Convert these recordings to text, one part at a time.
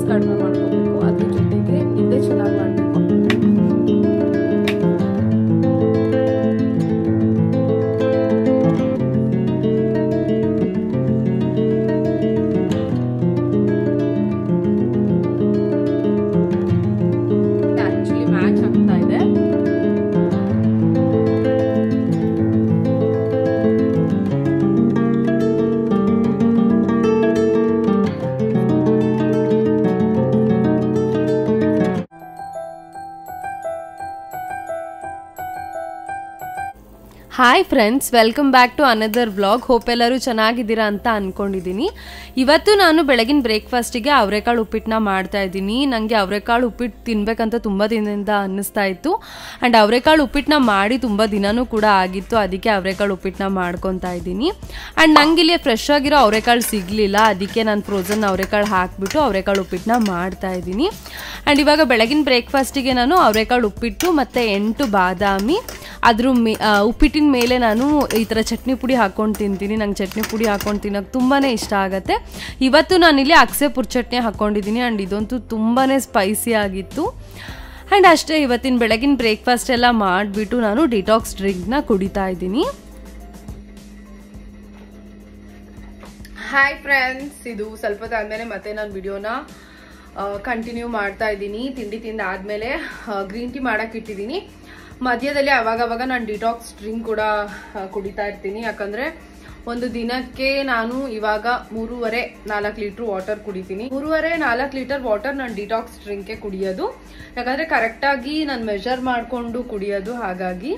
ಕಡಿಮೆ ಮಾಡ್ಕೋಬೇಕು ಅದ್ರ ಜೊತೆಗೆ ನಿದ್ದೆ ಚೆನ್ನಾಗಿ ಮಾಡಬೇಕು ಆಕ್ಚುಲಿ ಮ್ಯಾಚ್ ಆಗ್ತಾ ಇದೆ hi friends welcome back to another vlog hope ಎಲ್ಲರೂ ಚೆನ್ನಾಗಿದ್ದೀರಾ ಅಂತ ಅನ್ಕೊಂಡಿದ್ದೀನಿ ಇವತ್ತು ನಾನು ಬೆಳಗಿನ ಬ್ರೇಕ್ಫಾಸ್ಟಿಗೆ ಅವರೆಕಾಳು ಉಪ್ಪಿಟ್ಟನ್ನ ಮಾಡ್ತಾ ಇದ್ದೀನಿ ನನಗೆ ಅವರೆಕಾಳು ಉಪ್ಪಿಟ್ಟು ತಿನ್ಬೇಕಂತ ತುಂಬ ದಿನದಿಂದ ಅನ್ನಿಸ್ತಾ ಇತ್ತು ಆ್ಯಂಡ್ ಅವರೆಕಾಳು ಉಪ್ಪಿಟ್ಟನ್ನ ಮಾಡಿ ತುಂಬ ದಿನನೂ ಕೂಡ ಆಗಿತ್ತು ಅದಕ್ಕೆ ಅವರೆಕಾಳು ಉಪ್ಪಿಟ್ಟನ್ನ ಮಾಡ್ಕೊತಾ ಇದ್ದೀನಿ ಆ್ಯಂಡ್ ನಂಗೆ ಇಲ್ಲಿ ಫ್ರೆಶ್ ಆಗಿರೋ ಅವರೆಕಾಳು ಸಿಗಲಿಲ್ಲ ಅದಕ್ಕೆ ನಾನು ಫ್ರೋಝನ್ ಅವರೆಕಾಳು ಹಾಕಿಬಿಟ್ಟು ಅವರೆಕಾಳು ಉಪ್ಪಿಟ್ಟನ್ನ ಮಾಡ್ತಾ ಇದ್ದೀನಿ ಆ್ಯಂಡ್ ಇವಾಗ ಬೆಳಗಿನ ಬ್ರೇಕ್ಫಾಸ್ಟಿಗೆ ನಾನು ಅವರೆಕಾಳು ಉಪ್ಪಿಟ್ಟು ಮತ್ತು ಎಂಟು ಬಾದಾಮಿ ಅದ್ರ ಮೇ ಆ, ಉಪ್ಪಿಟ್ಟಿನ ಮೇಲೆ ನಾನು ಈ ಥರ ಚಟ್ನಿ ಪುಡಿ ಹಾಕ್ಕೊಂಡು ತಿಂತೀನಿ ನಂಗೆ ಚಟ್ನಿ ಪುಡಿ ಹಾಕ್ಕೊಂಡು ತಿನ್ನೋಕೆ ತುಂಬಾ ಇಷ್ಟ ಆಗುತ್ತೆ ಇವತ್ತು ನಾನಿಲ್ಲಿ ಅಕ್ಸೆ ಪುರ್ ಚಟ್ನಿ ಹಾಕ್ಕೊಂಡಿದ್ದೀನಿ ಆ್ಯಂಡ್ ಇದಂತೂ ತುಂಬಾ ಸ್ಪೈಸಿ ಆಗಿತ್ತು ಆ್ಯಂಡ್ ಅಷ್ಟೇ ಇವತ್ತಿನ ಬೆಳಗಿನ ಬ್ರೇಕ್ಫಾಸ್ಟ್ ಎಲ್ಲ ಮಾಡಿಬಿಟ್ಟು ನಾನು ಡಿಟಾಕ್ಸ್ ಡ್ರಿಂಕ್ನ ಕುಡಿತಾ ಇದ್ದೀನಿ ಹಾಯ್ ಫ್ರೆಂಡ್ಸ್ ಇದು ಸ್ವಲ್ಪ ಆದಮೇಲೆ ಮತ್ತೆ ನಾನು ವಿಡಿಯೋನ ಕಂಟಿನ್ಯೂ ಮಾಡ್ತಾ ಇದ್ದೀನಿ ತಿಂಡಿ ತಿಂದ ಆದಮೇಲೆ ಗ್ರೀನ್ ಟೀ ಮಾಡಕ್ಕೆ ಇಟ್ಟಿದ್ದೀನಿ ಮಧ್ಯದಲ್ಲಿ ಅವಾಗ ಅವಾಗ ನಾನು ಡಿಟಾಕ್ಸ್ ಡ್ರಿಂಕ್ ಕೂಡ ಆ, ಕುಡಿತಾ ಇರ್ತೀನಿ ಯಾಕಂದ್ರೆ ಒಂದು ದಿನಕ್ಕೆ ನಾನು ಇವಾಗ ಮೂರುವರೆ ನಾಲ್ಕು ಲೀಟರ್ ವಾಟರ್ ಕುಡಿತೀನಿ ಮೂರುವರೆ ನಾಲ್ಕು ಲೀಟರ್ ವಾಟರ್ ನಾನು ಡಿಟಾಕ್ಸ್ ಡ್ರಿಂಕ್ಗೆ ಕುಡಿಯೋದು ಯಾಕಂದ್ರೆ ಕರೆಕ್ಟಾಗಿ ನಾನು ಮೆಜರ್ ಮಾಡಿಕೊಂಡು ಕುಡಿಯೋದು ಹಾಗಾಗಿ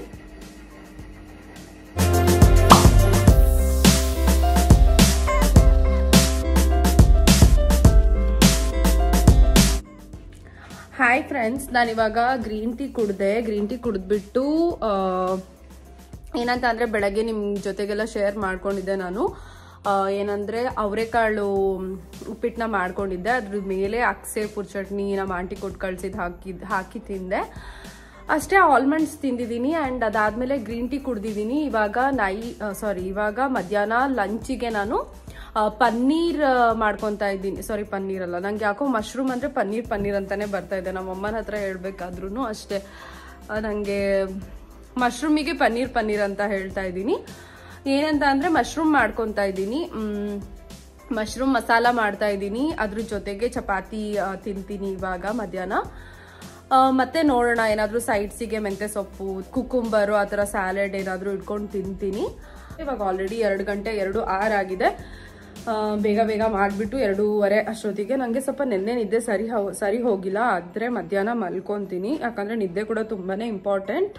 ಹಾಯ್ ಫ್ರೆಂಡ್ಸ್ ನಾನಿವಾಗ ಗ್ರೀನ್ ಟೀ ಕುಡ್ದೆ ಗ್ರೀನ್ ಟೀ ಕುಡಿದ್ಬಿಟ್ಟು ಆ, ಏನಂತ ಅಂದರೆ ಬೆಳಗ್ಗೆ ನಿಮ್ಮ ಜೊತೆಗೆಲ್ಲ ಶೇರ್ ಮಾಡ್ಕೊಂಡಿದ್ದೆ ನಾನು ಆ, ಏನಂದ್ರೆ ಅವರೆಕಾಳು ಉಪ್ಪಿಟ್ಟನ್ನ ಮಾಡ್ಕೊಂಡಿದ್ದೆ ಅದ್ರ ಮೇಲೆ ಅಕ್ಸೆ ಪುರ್ ಚಟ್ನಿ ನಮ್ಮ ಆಂಟಿ ಕೊಟ್ಟು ಕಳ್ಸಿದ್ ಹಾಕಿದ್ ಹಾಕಿ ತಿಂದೆ ಅಷ್ಟೇ ಆಲ್ಮಂಡ್ಸ್ ತಿಂದಿದ್ದೀನಿ ಆ್ಯಂಡ್ ಅದಾದಮೇಲೆ ಗ್ರೀನ್ ಟೀ ಕುಡ್ದಿದ್ದೀನಿ ಇವಾಗ ನೈ ಸಾರಿ ಇವಾಗ ಮಧ್ಯಾಹ್ನ ಲಂಚಿಗೆ ನಾನು ಆ, ಪನ್ನೀರ್ ಆ, ಮಾಡ್ಕೊತಾ ಇದ್ದೀನಿ ಸಾರಿ ಪನ್ನೀರ್ ಅಲ್ಲ ನಂಗೆ ಯಾಕೋ ಮಶ್ರೂಮ್ ಅಂದರೆ ಪನ್ನೀರ್ ಪನ್ನೀರ್ ಅಂತಾನೆ ಬರ್ತಾ ಇದೆ ನಮ್ಮ ಅಮ್ಮನ ಹತ್ರ ಹೇಳ್ಬೇಕಾದ್ರೂ ಅಷ್ಟೇ ನನಗೆ ಮಶ್ರೂಮಿಗೆ ಪನ್ನೀರ್ ಪನ್ನೀರ್ ಅಂತ ಹೇಳ್ತಾ ಇದ್ದೀನಿ ಏನಂತ ಅಂದರೆ ಮಶ್ರೂಮ್ ಮಾಡ್ಕೊತಾ ಇದ್ದೀನಿ ಮಶ್ರೂಮ್ ಮಸಾಲ ಮಾಡ್ತಾ ಇದ್ದೀನಿ ಅದ್ರ ಜೊತೆಗೆ ಚಪಾತಿ ಆ, ತಿಂತೀನಿ ಇವಾಗ ಮಧ್ಯಾಹ್ನ ಆ, ಮತ್ತೆ ನೋಡೋಣ ಏನಾದರೂ ಸೈಡ್ಸಿಗೆ ಮೆಂತ್ಯ ಸೊಪ್ಪು ಕುಕುಂಬರು ಆ ಥರ ಸ್ಯಾಲೆಡ್ ಏನಾದರೂ ಇಟ್ಕೊಂಡು ತಿಂತೀನಿ ಇವಾಗ ಆಲ್ರೆಡಿ ಎರಡು ಗಂಟೆ ಎರಡು ಆರ್ ಆಗಿದೆ ಆ, ಬೇಗ ಬೇಗ ಮಾಡಿಬಿಟ್ಟು ಎರಡೂವರೆ ಅಷ್ಟೊತ್ತಿಗೆ ನನಗೆ ಸ್ವಲ್ಪ ನೆನ್ನೆ ನಿದ್ದೆ ಸರಿ ಹೋ ಸರಿ ಹೋಗಿಲ್ಲ ಆದರೆ ಮಧ್ಯಾಹ್ನ ಮಲ್ಕೊತೀನಿ ಯಾಕಂದರೆ ನಿದ್ದೆ ಕೂಡ ತುಂಬಾ ಇಂಪಾರ್ಟೆಂಟ್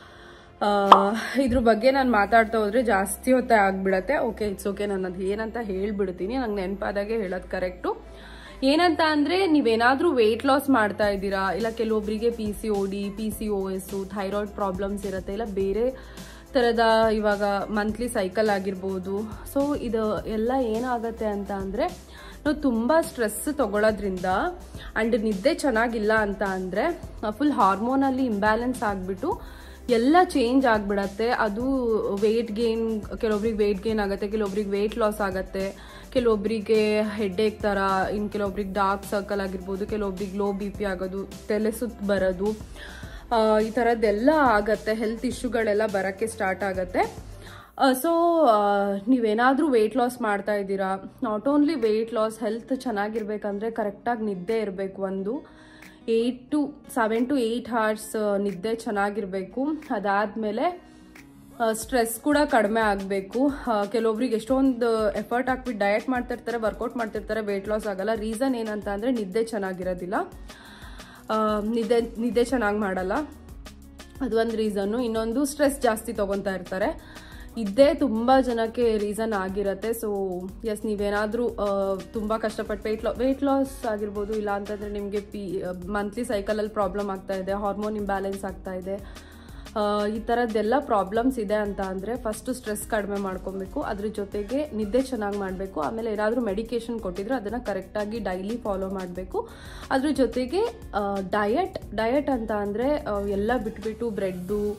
ಇದ್ರ ಬಗ್ಗೆ ನಾನು ಮಾತಾಡ್ತಾ ಹೋದ್ರೆ ಜಾಸ್ತಿ ಹೊತ್ತೆ ಆಗ್ಬಿಡತ್ತೆ ಓಕೆ ಇಟ್ಸ್ ಓಕೆ ನಾನು ಅದು ಏನಂತ ಹೇಳ್ಬಿಡ್ತೀನಿ ನಂಗೆ ನೆನಪಾದಾಗೆ ಹೇಳೋದು ಕರೆಕ್ಟು ಏನಂತ ಅಂದರೆ ನೀವೇನಾದರೂ ವೆಯ್ಟ್ ಲಾಸ್ ಮಾಡ್ತಾ ಇದ್ದೀರಾ ಇಲ್ಲ ಕೆಲವೊಬ್ಬರಿಗೆ P C O D P C O S thyroid problems ಇರುತ್ತೆ ಇಲ್ಲ ಬೇರೆ ಥರದ ಇವಾಗ ಮಂತ್ಲಿ ಸೈಕಲ್ ಆಗಿರ್ಬೋದು ಸೊ ಇದು ಎಲ್ಲ ಏನಾಗುತ್ತೆ ಅಂತ ಅಂದರೆ ನಾವು ತುಂಬ ಸ್ಟ್ರೆಸ್ ತಗೊಳ್ಳೋದ್ರಿಂದ ಆ್ಯಂಡ್ ನಿದ್ದೆ ಚೆನ್ನಾಗಿಲ್ಲ ಅಂತ ಅಂದರೆ ಫುಲ್ ಹಾರ್ಮೋನಲ್ಲಿ ಇಂಬ್ಯಾಲೆನ್ಸ್ ಆಗಿಬಿಟ್ಟು ಎಲ್ಲ ಚೇಂಜ್ ಆಗಿಬಿಡತ್ತೆ ಅದು ವೆಯ್ಟ್ ಗೇನ್ ಕೆಲವೊಬ್ರಿಗೆ ವೆಯ್ಟ್ ಗೇನ್ ಆಗುತ್ತೆ ಕೆಲವೊಬ್ರಿಗೆ ವೆಯ್ಟ್ ಲಾಸ್ ಆಗುತ್ತೆ ಕೆಲವೊಬ್ಬರಿಗೆ ಹೆಡ್ಏಕ್ ಥರ ಇನ್ನು ಕೆಲವೊಬ್ರಿಗೆ ಡಾರ್ಕ್ ಸರ್ಕಲ್ ಆಗಿರ್ಬೋದು ಕೆಲವೊಬ್ರಿಗೆ ಲೋ ಬಿ ಪಿ ಆಗೋದು ತಲೆ ಸುತ್ತು ಬರೋದು ಆ, ಈ ಥರದ್ದೆಲ್ಲ ಆಗತ್ತೆ ಹೆಲ್ತ್ ಇಶ್ಯೂಗಳೆಲ್ಲ ಬರೋಕ್ಕೆ ಸ್ಟಾರ್ಟ್ ಆಗುತ್ತೆ ಸೊ ನೀವೇನಾದರೂ ವೆಯ್ಟ್ ಲಾಸ್ ಮಾಡ್ತಾ ಇದ್ದೀರಾ not only weight loss health ಚೆನ್ನಾಗಿರ್ಬೇಕಂದ್ರೆ ಕರೆಕ್ಟಾಗಿ ನಿದ್ದೆ ಇರಬೇಕು ಒಂದು eight to seven to eight hours ನಿದ್ದೆ ಚೆನ್ನಾಗಿರಬೇಕು ಅದಾದಮೇಲೆ ಸ್ಟ್ರೆಸ್ ಕೂಡ ಕಡಿಮೆ ಆಗಬೇಕು ಕೆಲವೊಬ್ರಿಗೆ ಎಷ್ಟೊಂದು ಎಫರ್ಟ್ ಹಾಕ್ಬಿಟ್ಟು ಡಯಟ್ ಮಾಡ್ತಿರ್ತಾರೆ ವರ್ಕೌಟ್ ಮಾಡ್ತಿರ್ತಾರೆ ವೆಯ್ಟ್ ಲಾಸ್ ಆಗಲ್ಲ ರೀಸನ್ ಏನಂತ ಅಂದರೆ ನಿದ್ದೆ ಚೆನ್ನಾಗಿರೋದಿಲ್ಲ ಆ, ನಿದ್ದೆ ನಿದ್ದೆ ಚೆನ್ನಾಗಿ ಮಾಡಲ್ಲ ಅದು ಒಂದು ರೀಸನ್ನು ಇನ್ನೊಂದು ಸ್ಟ್ರೆಸ್ ಜಾಸ್ತಿ ತೊಗೊತಾ ಇರ್ತಾರೆ ಇದ್ದೇ ತುಂಬ ಜನಕ್ಕೆ ರೀಸನ್ ಆಗಿರತ್ತೆ ಸೊ ಎಸ್ ನೀವೇನಾದರೂ ತುಂಬ ಕಷ್ಟಪಟ್ಟು ವೆಯ್ಟ್ ಲಾ ವೆಯ್ಟ್ ಲಾಸ್ ಆಗಿರ್ಬೋದು ಇಲ್ಲ ಅಂತಂದರೆ ನಿಮಗೆ ಪಿ ಮಂತ್ಲಿ ಸೈಕಲಲ್ಲಿ ಪ್ರಾಬ್ಲಮ್ ಆಗ್ತಾ ಇದೆ ಹಾರ್ಮೋನ್ ಇಂಬ್ಯಾಲೆನ್ಸ್ ಆಗ್ತಾ ಇದೆ ಆ, ಈ ಥರದ್ದೆಲ್ಲ ಪ್ರಾಬ್ಲಮ್ಸ್ ಇದೆ ಅಂತ ಅಂದರೆ ಫಸ್ಟು ಸ್ಟ್ರೆಸ್ ಕಡಿಮೆ ಮಾಡ್ಕೊಬೇಕು ಅದ್ರ ಜೊತೆಗೆ ನಿದ್ದೆ ಚೆನ್ನಾಗಿ ಮಾಡಬೇಕು ಆಮೇಲೆ ಏನಾದರೂ ಮೆಡಿಕೇಶನ್ ಕೊಟ್ಟಿದ್ರೆ ಅದನ್ನು ಕರೆಕ್ಟಾಗಿ ಡೈಲಿ ಫಾಲೋ ಮಾಡಬೇಕು ಅದ್ರ ಜೊತೆಗೆ ಡಯಟ್ ಡಯಟ್ ಅಂತ ಅಂದರೆ ಎಲ್ಲ ಬಿಟ್ಬಿಟ್ಟು ಬ್ರೆಡ್ಡು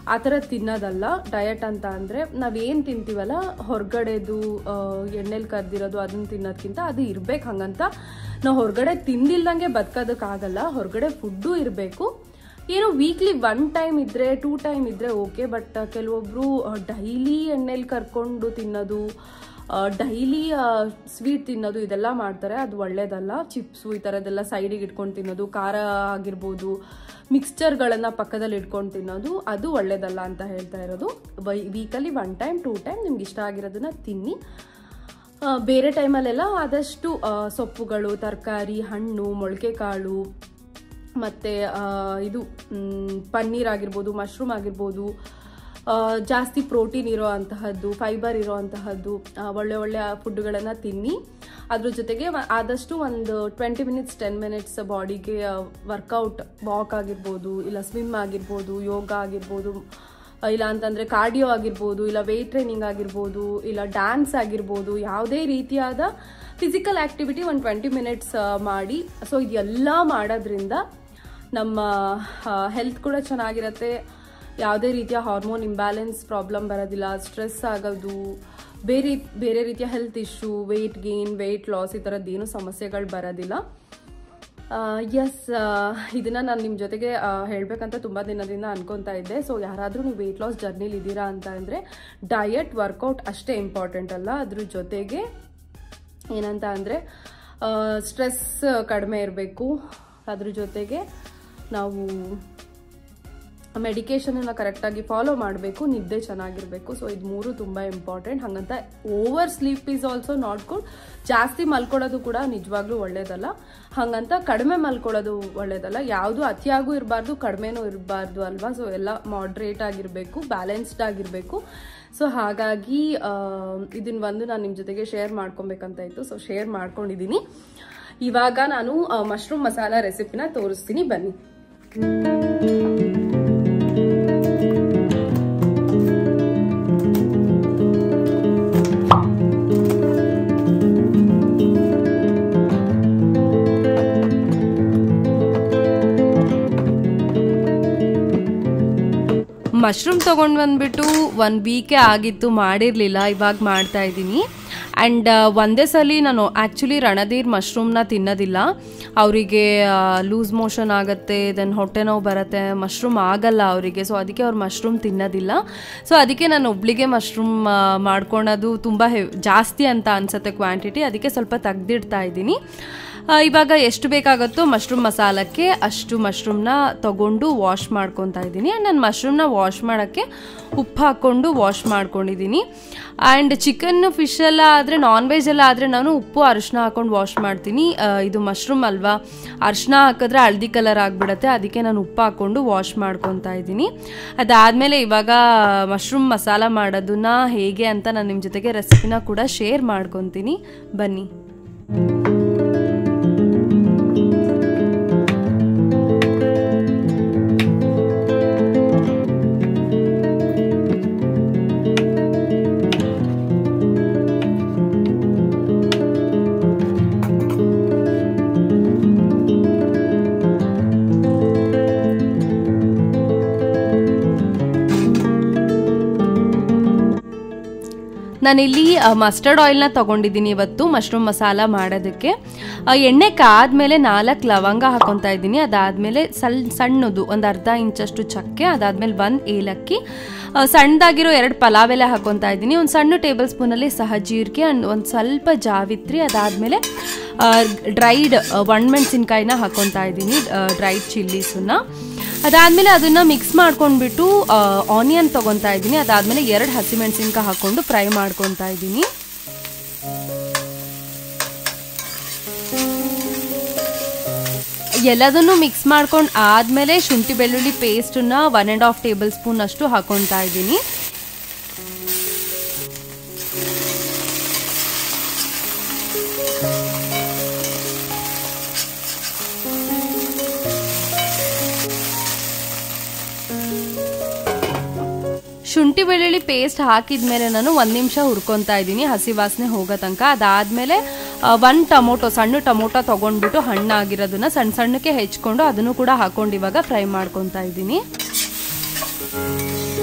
ಆ ಥರ ತಿನ್ನೋದಲ್ಲ ಡಯಟ್ ಅಂತ ಅಂದರೆ ನಾವೇನು ತಿಂತೀವಲ್ಲ ಹೊರಗಡೆದು ಎಣ್ಣೆಲಿ ಕರ್ದಿರೋದು ಅದನ್ನ ತಿನ್ನೋದ್ಕಿಂತ ಅದು ಇರ್ಬೇಕು ಹಂಗಂತ ನಾವು ಹೊರಗಡೆ ತಿಂದಿಲ್ದಂಗೆ ಬದುಕೋದಕ್ಕಾಗಲ್ಲ ಹೊರಗಡೆ ಫುಡ್ಡು ಇರಬೇಕು ಏನು ವೀಕ್ಲಿ ಒನ್ ಟೈಮ್ ಇದ್ದರೆ ಟೂ ಟೈಮ್ ಇದ್ದರೆ ಓಕೆ ಬಟ್ ಕೆಲವೊಬ್ಬರು ಡೈಲಿ ಎಣ್ಣೆಲಿ ಕರ್ಕೊಂಡು ತಿನ್ನೋದು ಡೈಲಿ ಸ್ವೀಟ್ ತಿನ್ನೋದು ಇದೆಲ್ಲ ಮಾಡ್ತಾರೆ ಅದು ಒಳ್ಳೇದಲ್ಲ ಚಿಪ್ಸು ಈ ಥರದ್ದೆಲ್ಲ ಸೈಡಿಗೆ ಇಟ್ಕೊಂಡು ತಿನ್ನೋದು ಖಾರ ಆಗಿರ್ಬೋದು ಮಿಕ್ಸ್ಚರ್ಗಳನ್ನು ಪಕ್ಕದಲ್ಲಿ ಇಟ್ಕೊಂಡು ತಿನ್ನೋದು ಅದು ಒಳ್ಳೇದಲ್ಲ ಅಂತ ಹೇಳ್ತಾ ಇರೋದು ವೀಕಲ್ಲಿ ಒನ್ ಟೈಮ್ ಟೂ ಟೈಮ್ ನಿಮ್ಗೆ ಇಷ್ಟ ಆಗಿರೋದನ್ನ ತಿನ್ನಿ ಆ, ಬೇರೆ ಟೈಮಲ್ಲೆಲ್ಲ ಆದಷ್ಟು ಆ, ಸೊಪ್ಪುಗಳು ತರಕಾರಿ ಹಣ್ಣು ಮೊಳಕೆ ಕಾಳು ಮತ್ತು ಇದು ಮ್, ಪನ್ನೀರ್ ಆಗಿರ್ಬೋದು ಮಶ್ರೂಮ್ ಆಗಿರ್ಬೋದು ಆ, ಜಾಸ್ತಿ ಪ್ರೋಟೀನ್ ಇರೋ ಅಂತಹದ್ದು ಫೈಬರ್ ಇರೋ ಅಂತಹದ್ದು ಆ, ಒಳ್ಳೆ ಒಳ್ಳೆ ಫುಡ್ಗಳನ್ನು ತಿನ್ನಿ ಅದ್ರ ಜೊತೆಗೆ ವ- ಆದಷ್ಟು ಒಂದು ಟ್ವೆಂಟಿ ಮಿನಿಟ್ಸ್ ಟೆನ್ ಮಿನಿಟ್ಸ್ ಬಾಡಿಗೆ ವರ್ಕೌಟ್ ವಾಕ್ ಆಗಿರ್ಬೋದು ಇಲ್ಲ ಸ್ವಿಮ್ ಆಗಿರ್ಬೋದು ಯೋಗ ಆಗಿರ್ಬೋದು ಇಲ್ಲ ಅಂತಂದ್ರೆ ಕಾರ್ಡಿಯೋ ಆಗಿರ್ಬೋದು ಇಲ್ಲ ವೆಯ್ಟ್ ಟ್ರೈನಿಂಗ್ ಆಗಿರ್ಬೋದು ಇಲ್ಲ ಡ್ಯಾನ್ಸ್ ಆಗಿರ್ಬೋದು ಯಾವುದೇ ರೀತಿಯಾದ ಫಿಸಿಕಲ್ ಆಕ್ಟಿವಿಟಿ ಒಂದು ಟ್ವೆಂಟಿ ಮಿನಿಟ್ಸ್ ಮಾಡಿ ಸೊ ಇದೆಲ್ಲ ಮಾಡೋದ್ರಿಂದ ನಮ್ಮ ಹೆಲ್ತ್ ಕೂಡ ಚೆನ್ನಾಗಿರತ್ತೆ ಯಾವುದೇ ರೀತಿಯ ಹಾರ್ಮೋನ್ ಇಂಬ್ಯಾಲೆನ್ಸ್ ಪ್ರಾಬ್ಲಮ್ ಬರೋದಿಲ್ಲ ಸ್ಟ್ರೆಸ್ ಆಗೋದು ಬೇರೆ ಬೇರೆ ರೀತಿಯ health issue weight gain weight loss ಈ ಥರದ್ದೇನು ಸಮಸ್ಯೆಗಳು ಬರೋದಿಲ್ಲ ಎಸ್ ಇದನ್ನ ನಾನು ನಿಮ್ಮ ಜೊತೆಗೆ ಆ, ಹೇಳ್ಬೇಕಂತ ತುಂಬ ದಿನದಿಂದ ಅನ್ಕೊತಾ ಇದ್ದೆ ಸೊ ಯಾರಾದರೂ ನೀವು ವೆಯ್ಟ್ ಲಾಸ್ ಜರ್ನಿಲಿ ಇದ್ದೀರಾ ಅಂತ ಅಂದರೆ ಡಯಟ್ ವರ್ಕೌಟ್ ಅಷ್ಟೇ ಇಂಪಾರ್ಟೆಂಟ್ ಅಲ್ಲ ಅದ್ರ ಜೊತೆಗೆ ಏನಂತ ಅಂದರೆ ಸ್ಟ್ರೆಸ್ ಕಡಿಮೆ ಇರಬೇಕು ಅದ್ರ ಜೊತೆಗೆ ನಾವು ಮೆಡಿಕೇಶನನ್ನು ಕರೆಕ್ಟಾಗಿ ಫಾಲೋ ಮಾಡಬೇಕು ನಿದ್ದೆ ಚೆನ್ನಾಗಿರಬೇಕು ಸೊ ಇದು ಮೂರು ತುಂಬ ಇಂಪಾರ್ಟೆಂಟ್ ಹಾಗಂತ over sleep is also not good ಜಾಸ್ತಿ ಮಲ್ಕೊಳ್ಳೋದು ಕೂಡ ನಿಜವಾಗ್ಲೂ ಒಳ್ಳೇದಲ್ಲ ಹಾಗಂತ ಕಡಿಮೆ ಮಲ್ಕೊಳ್ಳೋದು ಒಳ್ಳೇದಲ್ಲ ಯಾವುದು ಅತಿಯಾಗೂ ಇರಬಾರ್ದು ಕಡಿಮೆನೂ ಇರಬಾರ್ದು ಅಲ್ವಾ ಸೊ ಎಲ್ಲ ಮಾಡ್ರೇಟ್ ಆಗಿರಬೇಕು ಬ್ಯಾಲೆನ್ಸ್ಡ್ ಆಗಿರಬೇಕು ಸೊ ಹಾಗಾಗಿ ಇದನ್ನ ಒಂದು ನಾನು ನಿಮ್ಮ ಜೊತೆಗೆ ಶೇರ್ ಮಾಡ್ಕೊಬೇಕಂತ ಇತ್ತು ಸೊ ಶೇರ್ ಮಾಡ್ಕೊಂಡಿದ್ದೀನಿ ಇವಾಗ ನಾನು ಮಶ್ರೂಮ್ ಮಸಾಲ ರೆಸಿಪಿನ ತೋರಿಸ್ತೀನಿ ಬನ್ನಿ ಮಶ್ರೂಮ್ ತೊಗೊಂಡು ಬಂದ್ಬಿಟ್ಟು ಒನ್ ವೀಕೆ ಆಗಿತ್ತು ಮಾಡಿರಲಿಲ್ಲ ಇವಾಗ ಮಾಡ್ತಾ ಇದ್ದೀನಿ ಆ್ಯಂಡ್ ಒಂದೇ ಸಲ ನಾನು ಆ್ಯಕ್ಚುಲಿ ರಣದೀರ್ ಮಶ್ರೂಮ್ನ ತಿನ್ನೋದಿಲ್ಲ ಅವರಿಗೆ ಲೂಸ್ ಮೋಷನ್ ಆಗುತ್ತೆ ದೆನ್ ಹೊಟ್ಟೆ ನೋವು ಬರುತ್ತೆ ಮಶ್ರೂಮ್ ಆಗಲ್ಲ ಅವರಿಗೆ ಸೊ ಅದಕ್ಕೆ ಅವ್ರು ಮಶ್ರೂಮ್ ತಿನ್ನೋದಿಲ್ಲ ಸೊ ಅದಕ್ಕೆ ನಾನು ಒಬ್ಳಿಗೆ ಮಶ್ರೂಮ್ ಮಾಡ್ಕೊಳೋದು ತುಂಬ ಹೆವ್ ಜಾಸ್ತಿ ಅಂತ ಅನ್ಸುತ್ತೆ ಕ್ವಾಂಟಿಟಿ ಅದಕ್ಕೆ ಸ್ವಲ್ಪ ತೆಗ್ದಿಡ್ತಾ ಇದ್ದೀನಿ ಆ, ಇವಾಗ ಎಷ್ಟು ಬೇಕಾಗುತ್ತೋ ಮಶ್ರೂಮ್ ಮಸಾಲಕ್ಕೆ ಅಷ್ಟು ಮಶ್ರೂಮ್ನ ತಗೊಂಡು ವಾಶ್ ಮಾಡ್ಕೊತಾ ಇದ್ದೀನಿ ಆ್ಯಂಡ್ ನಾನು ಮಶ್ರೂಮ್ನ ವಾಶ್ ಮಾಡೋಕ್ಕೆ ಉಪ್ಪು ಹಾಕ್ಕೊಂಡು ವಾಶ್ ಮಾಡ್ಕೊಂಡಿದ್ದೀನಿ ಆ್ಯಂಡ್ ಚಿಕನ್ ಫಿಶ್ ಎಲ್ಲ ಆದರೆ ನಾನ್ ವೆಜ್ ಎಲ್ಲ ಆದರೆ ನಾನು ಉಪ್ಪು ಅರಿಶಿನ ಹಾಕೊಂಡು ವಾಶ್ ಮಾಡ್ತೀನಿ ಆ, ಇದು ಮಶ್ರೂಮ್ ಅಲ್ವಾ ಅರಿಶಿನ ಹಾಕಿದ್ರೆ ಹಳ್ದಿ ಕಲರ್ ಆಗಿಬಿಡುತ್ತೆ ಅದಕ್ಕೆ ನಾನು ಉಪ್ಪು ಹಾಕ್ಕೊಂಡು ವಾಶ್ ಮಾಡ್ಕೊತಾ ಇದ್ದೀನಿ ಅದಾದಮೇಲೆ ಇವಾಗ ಮಶ್ರೂಮ್ ಮಸಾಲ ಮಾಡೋದನ್ನ ಹೇಗೆ ಅಂತ ನಾನು ನಿಮ್ಮ ಜೊತೆಗೆ ರೆಸಿಪಿನ ಕೂಡ ಶೇರ್ ಮಾಡ್ಕೊತೀನಿ ಬನ್ನಿ ನಾನಿಲ್ಲಿ ಮಸ್ಟರ್ಡ್ ಆಯಿಲ್ನ ತೊಗೊಂಡಿದ್ದೀನಿ ಇವತ್ತು ಮಶ್ರೂಮ್ ಮಸಾಲ ಮಾಡೋದಕ್ಕೆ ಆ, ಎಣ್ಣೆ ಕಾದ್ಮೇಲೆ ನಾಲ್ಕು ಲವಂಗ ಹಾಕೊತಾ ಇದ್ದೀನಿ ಅದಾದಮೇಲೆ ಸಲ್ ಸಣ್ಣದು ಒಂದು ಅರ್ಧ ಇಂಚಷ್ಟು ಚಕ್ಕೆ ಅದಾದಮೇಲೆ ಒಂದು ಏಲಕ್ಕಿ ಆ, ಸಣ್ಣದಾಗಿರೋ ಎರಡು ಪಲಾವ್ ಎಲೆ ಹಾಕೊತಾ ಇದ್ದೀನಿ ಒಂದು ಸಣ್ಣ ಟೇಬಲ್ ಸ್ಪೂನಲ್ಲಿ ಸಹ ಜೀರಿಗೆ ಆ್ಯಂಡ್ ಒಂದು ಸ್ವಲ್ಪ ಜಾವಿತ್ರಿ ಅದಾದಮೇಲೆ ಡ್ರೈಡ್ ಒಣಮೆಣಸಿನ್ಕಾಯಿನ ಹಾಕೊತಾ ಇದ್ದೀನಿ ಡ್ರೈಡ್ ಚಿಲ್ಲೀಸನ್ನ ಅದಾದಮೇಲೆ ಅದನ್ನು ಮಿಕ್ಸ್ ಮಾಡ್ಕೊಂಡ್ಬಿಟ್ಟು ಆನಿಯನ್ ತೊಗೊತಾ ಇದ್ದೀನಿ ಅದಾದಮೇಲೆ ಎರಡು ಹಸಿಮೆಣಸಿನ್ಕಾಯಿ ಹಾಕ್ಕೊಂಡು ಫ್ರೈ ಮಾಡ್ಕೊತಾ ಇದ್ದೀನಿ ಎಲ್ಲದನ್ನು ಮಿಕ್ಸ್ ಮಾಡ್ಕೊಂಡು ಆದಮೇಲೆ ಶುಂಠಿ ಬೆಳ್ಳುಳ್ಳಿ ಪೇಸ್ಟನ್ನ one and half tablespoon ಅಷ್ಟು ಹಾಕೊತಾ ಇದ್ದೀನಿ ಶುಂಠಿ ಬೆಳ್ಳುಳ್ಳಿ ಪೇಸ್ಟ್ ಹಾಕಿದ್ಮೇಲೆ ನಾನು ಒಂದು ನಿಮಿಷ ಹುರ್ಕೊತಾ ಇದ್ದೀನಿ ಹಸಿ ವಾಸನೆ ಹೋಗೋ ತನಕ ಅದಾದಮೇಲೆ ಒಂದು ಟೊಮೊಟೊ ಸಣ್ಣ ಟೊಮೊಟೊ ತೊಗೊಂಡ್ಬಿಟ್ಟು ಹಣ್ಣಾಗಿರೋದನ್ನ ಸಣ್ಣ ಸಣ್ಣಕ್ಕೆ ಹೆಚ್ಕೊಂಡು ಅದನ್ನು ಕೂಡ ಹಾಕೊಂಡು ಇವಾಗ ಫ್ರೈ ಮಾಡ್ಕೊತಾ ಇದ್ದೀನಿ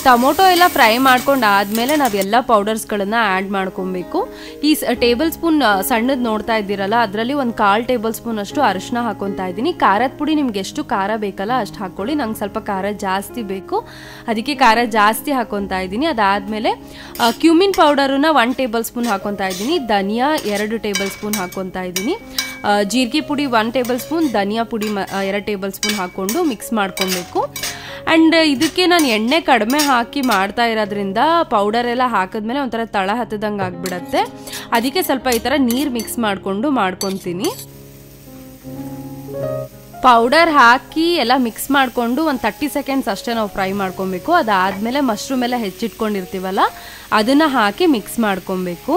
ಟೊಮೊಟೊ ಎಲ್ಲ ಫ್ರೈ ಮಾಡ್ಕೊಂಡು ಆದಮೇಲೆ ನಾವೆಲ್ಲ ಪೌಡರ್ಸ್ಗಳನ್ನು ಆ್ಯಡ್ ಮಾಡ್ಕೊಬೇಕು ಈ ಟೇಬಲ್ ಸ್ಪೂನ್ ಸಣ್ಣದು ನೋಡ್ತಾ ಇದ್ದೀರಲ್ಲ ಅದರಲ್ಲಿ ಒಂದು ಕಾಲು ಟೇಬಲ್ ಸ್ಪೂನ್ ಅಷ್ಟು ಅರಿಶಿನ ಹಾಕೊತಾ ಇದ್ದೀನಿ ಖಾರದ ಪುಡಿ ನಿಮ್ಗೆ ಎಷ್ಟು ಖಾರ ಬೇಕಲ್ಲ ಅಷ್ಟು ಹಾಕ್ಕೊಳ್ಳಿ ನಂಗೆ ಸ್ವಲ್ಪ ಖಾರ ಜಾಸ್ತಿ ಬೇಕು ಅದಕ್ಕೆ ಖಾರ ಜಾಸ್ತಿ ಹಾಕೊತಾ ಇದ್ದೀನಿ ಅದಾದಮೇಲೆ ಕ್ಯೂಮಿನ್ ಪೌಡರನ್ನ ಒನ್ ಟೇಬಲ್ ಸ್ಪೂನ್ ಹಾಕೊತಾ ಇದ್ದೀನಿ ಧನಿಯಾ ಎರಡು ಟೇಬಲ್ ಸ್ಪೂನ್ ಹಾಕೊತಾ ಇದ್ದೀನಿ ಜೀರಿಗೆ ಪುಡಿ ಒನ್ ಟೇಬಲ್ ಸ್ಪೂನ್ ಧನಿಯಾ ಪುಡಿ ಮ ಎರಡು ಟೇಬಲ್ ಸ್ಪೂನ್ ಹಾಕ್ಕೊಂಡು ಮಿಕ್ಸ್ ಮಾಡ್ಕೊಬೇಕು ಆ್ಯಂಡ್ ಇದಕ್ಕೆ ನಾನು ಎಣ್ಣೆ ಕಡಿಮೆ ಹಾಕಿ ಮಾಡ್ತಾ ಇರೋದ್ರಿಂದ ಪೌಡರ್ ಎಲ್ಲ ಹಾಕಿದ್ಮೇಲೆ ಒಂಥರ ತಳ ಹತ್ತದಂಗೆ ಆಗಿಬಿಡತ್ತೆ ಅದಕ್ಕೆ ಸ್ವಲ್ಪ ಈ ಥರ ನೀರು ಮಿಕ್ಸ್ ಮಾಡಿಕೊಂಡು ಮಾಡ್ಕೊತೀನಿ ಪೌಡರ್ ಹಾಕಿ ಎಲ್ಲ ಮಿಕ್ಸ್ ಮಾಡಿಕೊಂಡು ಒಂದು ತರ್ಟಿ ಸೆಕೆಂಡ್ಸ್ ಅಷ್ಟೇ ನಾವು ಫ್ರೈ ಮಾಡ್ಕೊಬೇಕು ಅದಾದಮೇಲೆ ಮಶ್ರೂಮ್ ಎಲ್ಲ ಹೆಚ್ಚಿಟ್ಕೊಂಡಿರ್ತೀವಲ್ಲ ಅದನ್ನು ಹಾಕಿ ಮಿಕ್ಸ್ ಮಾಡ್ಕೊಬೇಕು